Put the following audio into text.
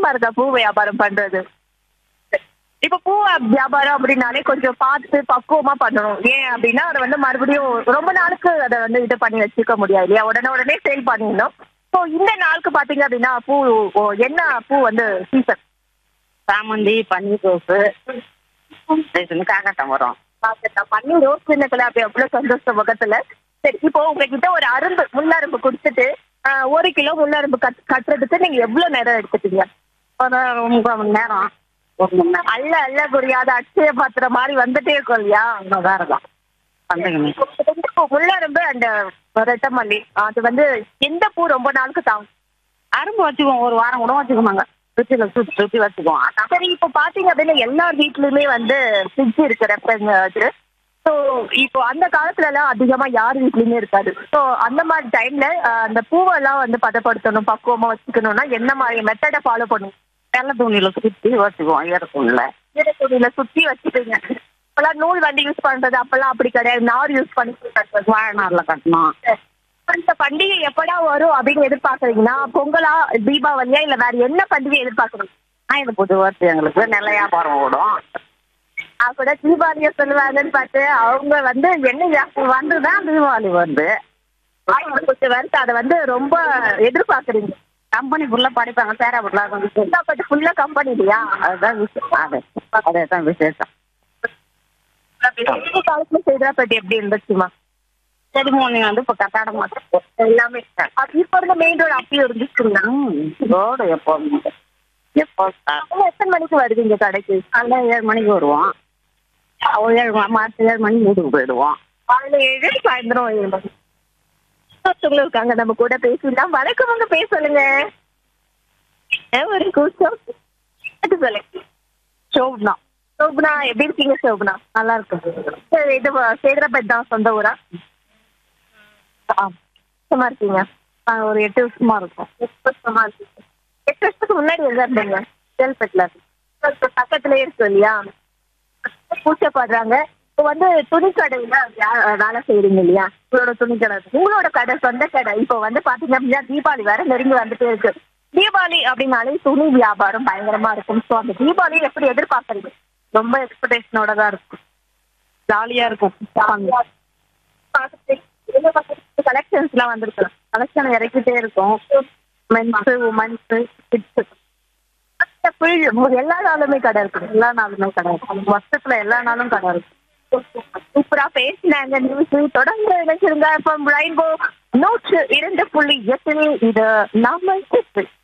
கஷ்டமா இருக்கா பூ வியாபாரம் பண்றது இப்ப பூ வியாபாரம் அப்படின்னாலே கொஞ்சம் பார்த்து பக்குவமா பண்ணணும் ஏன் அப்படின்னா அதை வந்து மறுபடியும் ரொம்ப நாளுக்கு அதை வந்து இது பண்ணி வச்சுக்க முடியாது இல்லையா உடனே உடனே சேல் பண்ணிடணும் ஸோ இந்த நாளுக்கு பாத்தீங்க அப்படின்னா பூ ஓ, என்ன பூ வந்து சீசன் சாமந்தி பன்னீர் ரோஸு இதுன்னு காக்கட்டம் வரும் பண்ணி ரோஸ் சின்னத்துல அப்படி அவ்வளவு சந்தோஷம் முகத்துல சரி இப்போ உங்ககிட்ட ஒரு அரும்பு முள்ளரும்பு கொடுத்துட்டு ஆஹ், ஒரு கிலோ முள்ளரும்பு கட் கட்டுறதுக்கு நீங்க எவ்வளவு நேரம் எடுத்துட்டீங்க ஒரு முக்கால் மணி நேரம் ஒரு மணி நேரம் அல்ல அல்ல புரியாத அட்சய பாத்திரம் மாதிரி வந்துட்டே இருக்கும் இல்லையா தான் இருக்கும் வந்துங்க இப்போ முள்ளரும்பு அந்த ரெட்டமல்லி அது வந்து எந்த பூ ரொம்ப நாளுக்கு தாங்கும் அரும்பு வச்சுக்குவோம் ஒரு வாரம் கூட வச்சுக்கோங்க சுற்றில சுற்றி சுற்றி வச்சுக்குவோம் அதான் சரி இப்போ பாத்தீங்க அப்படின்னா எல்லார் வீட்லயுமே வந்து ஃப்ரிட்ஜ் இருக்கு ரெப்பங்க அது ஸோ இப்போ அந்த காலத்துல எல்லாம் அதிகமா யார் வீட்லயுமே இருக்காது ஸோ அந்த மாதிரி டைம்ல அந்த பூவெல்லாம் வந்து பதப்படுத்தணும் பக்குவமா வச்சுக்கணும்னா என்ன மாதிரி மெத்தடை ஃபாலோ பண்ணும் வெள்ளை துணியில சுற்றி வச்சுக்குவோம் ஈர துணியில ஈரத்துணியில சுத்தி வச்சுப்பீங்க இப்பெல்லாம் நூல் வண்டி யூஸ் பண்றது அப்பெல்லாம் அப்படி கிடையாது நார் யூஸ் பண்ணி கட்டுறது வாழை நாரில் கட்டணும் இந்த பண்டிகை எப்படா வரும் அப்படின்னு எதிர்பார்க்கறீங்கன்னா பொங்கலா தீபாவளியா இல்ல வேற என்ன பண்டிகை எதிர்பார்க்கறீங்க ஆயுத பூஜை வருது எங்களுக்கு நல்ல வியாபாரம் ஓடும் நான் கூட தீபாவளிய சொல்லுவாங்கன்னு பார்த்து அவங்க வந்து என்ன வியாபாரம் வந்துதான் தீபாவளி வருது ஆயுத பூஜை வருது அதை வந்து ரொம்ப எதிர்பார்க்கறீங்க கம்பெனி ஃபுல்லா படிப்பாங்க சேராப்பட்டில் கொஞ்சம் பட் ஃபுல்லா கம்பெனி இல்லையா அதுதான் விசேஷம் அது அதே தான் விசேஷம் இந்த காலத்துல சேதராப்பட்டி எப்படி இருந்துச்சுமா செரிமோனி வந்து இப்போ கட்டாட மாட்டோம் எல்லாமே அப்ப இப்ப இருந்த மெயின் ரோடு அப்படியே இருந்துச்சுங்களா ரோடு எப்போ எப்போ அப்ப எத்தனை மணிக்கு வருவீங்க கடைக்கு காலைல ஏழு மணிக்கு வருவோம் ஒரு ஏழு மணி மாசம் ஏழு மணிக்கு வீட்டுக்கு போயிடுவோம் காலையில ஏழு சாயந்தரம் ஏழு மணி ஒருத்தவங்களும் இருக்காங்க நம்ம கூட பேசிடலாம் வணக்கம் உங்க பேர் சொல்லுங்க ஏன் ஒரு கூச்சம் அது சொல்லுங்க சோப்னா சோபனா எப்படி இருக்கீங்க சோபனா நல்லா இருக்கு சரி, இது சேதராபேட் தான் சொந்த ஊரா சும்மா இருக்கீங்க நாங்கள் ஒரு எட்டு வருஷமா இருக்கோம் எட்டு வருஷமா இருக்கீங்க எட்டு வருஷத்துக்கு முன்னாடி எங்க இருந்தீங்க சேல்பேட்டில் இருக்கு பக்கத்துலயே இருக்கு இல்லையா பூச்சப்படுறாங்க இப்போ வந்து துணி கடையில வே- வேலை செய்யறீங்க இல்லையா உங்களோட துணி கடை உங்களோட கடை சொந்த கடை இப்போ வந்து பாத்தீங்க அப்படின்னா தீபாவளி வேற நெருங்கி வந்துட்டே இருக்கு தீபாவளி அப்படின்னாலே துணி வியாபாரம் பயங்கரமா இருக்கும் ஸோ அந்த தீபாவளி எப்படி எதிர்பார்க்கறீங்க ரொம்ப எக்ஸ்பெக்டேஷனோட தான் இருக்கும் ஜாலியா இருக்கும் கலெக்ஷன்ஸ் எல்லாம் வந்திருக்கலாம் கலெக்ஷன் இறக்கிட்டே இருக்கும் மென்ஸு உமன்ஸு கிட்ஸு ஃபுல் எல்லா நாளுமே கடை இருக்கு எல்லா நாளுமே கடை இருக்கும் வருஷத்துல எல்லா நாளும் கடை இருக்கும் சூப்பரா பேசினாங்க நியூஸ் தொடர்ந்து நினைச்சிருங்க இப்போ ரெயின்போ நூற்று இரண்டு புள்ளி எட்டு இது நாம